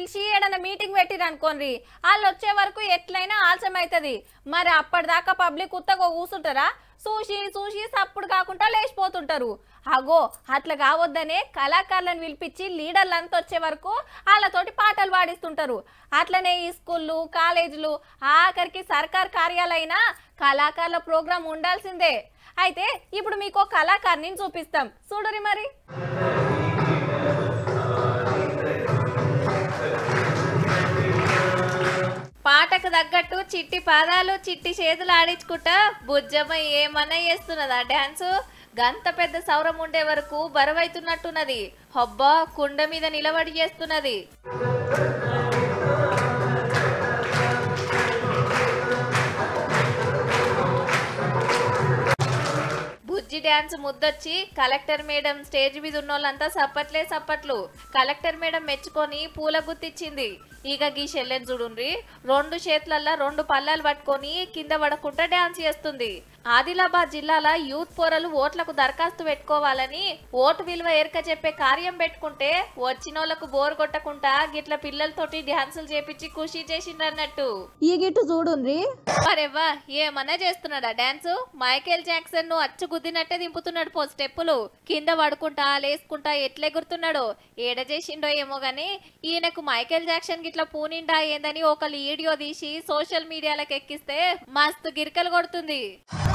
పిలిచి ఏడన్నా మీటింగ్ పెట్టిరు అనుకోండి వాళ్ళు వచ్చే వరకు ఎట్లయినా ఆలస్యం అవుతుంది మరి అప్పటిదాకా పబ్లిక్ ఉత్తగా కూసుంటారా చూసి చూసి సప్పుడు కాకుండా లేచిపోతుంటారు అగో అట్లా కావద్దనే కళాకారులను పిలిపించి లీడర్లంతా వచ్చే వరకు వాళ్ళతోటి పాటలు పాడిస్తుంటారు అట్లనే ఈ స్కూళ్ళు కాలేజీలు ఆఖరికి సర్కార్ కార్యాలైనా కళాకారుల ప్రోగ్రాం ఉండాల్సిందే అయితే ఇప్పుడు మీకు ఒక కళాకారిని చూపిస్తాం చూడరి మరి పాటకు తగ్గట్టు చిట్టి పాదాలు చిట్టి చేతులు ఆడించుకుంటా బుజ్జమ్మ ఏమన్నా చేస్తున్నదా డాన్స్ గంత పెద్ద సౌరం ఉండే వరకు బరువైతున్నట్టున్నది హొబ్బా కుండ మీద నిలబడి చేస్తున్నది బుజ్జి డ్యాన్స్ ముద్దొచ్చి కలెక్టర్ మేడం స్టేజ్ మీద ఉన్నోళ్ళంతా సప్పట్లే సప్పట్లు కలెక్టర్ మేడం మెచ్చుకొని పూల గుర్తిచ్చింది ఇక గీ చెల్లెని చూడుండ్రి రెండు చేతులల్లా రెండు పల్లాలు పట్టుకొని కింద పడకుండా డ్యాన్స్ చేస్తుంది ఆదిలాబాద్ జిల్లాల యూత్ పోరలు ఓట్లకు దరఖాస్తు పెట్టుకోవాలని ఓటు విలువ ఎరక చెప్పే కార్యం పెట్టుకుంటే వచ్చినోళ్లకు బోర్ కొట్టకుండా గిట్ల పిల్లలతోటి డ్యాన్సులు చేపించి ఖుషి చేసిండ్రన్నట్టు ఈ గిట్టు చూడుండ్రి మరెవ్వా ఏమన్నా చేస్తున్నాడా డాన్స్ మైకేల్ జాక్సన్ ను అచ్చు గుద్దినట్టే దింపుతున్నాడు పో స్టెప్పులు కింద పడుకుంటా లేసుకుంటా ఎట్లెగురుతున్నాడో ఏడ చేసిండో ఏమో గాని ఈయనకు మైకేల్ జాక్సన్ గిట్లా పూనిండా ఏందని ఒక వీడియో తీసి సోషల్ మీడియాలకు ఎక్కిస్తే మస్తు గిరికలు కొడుతుంది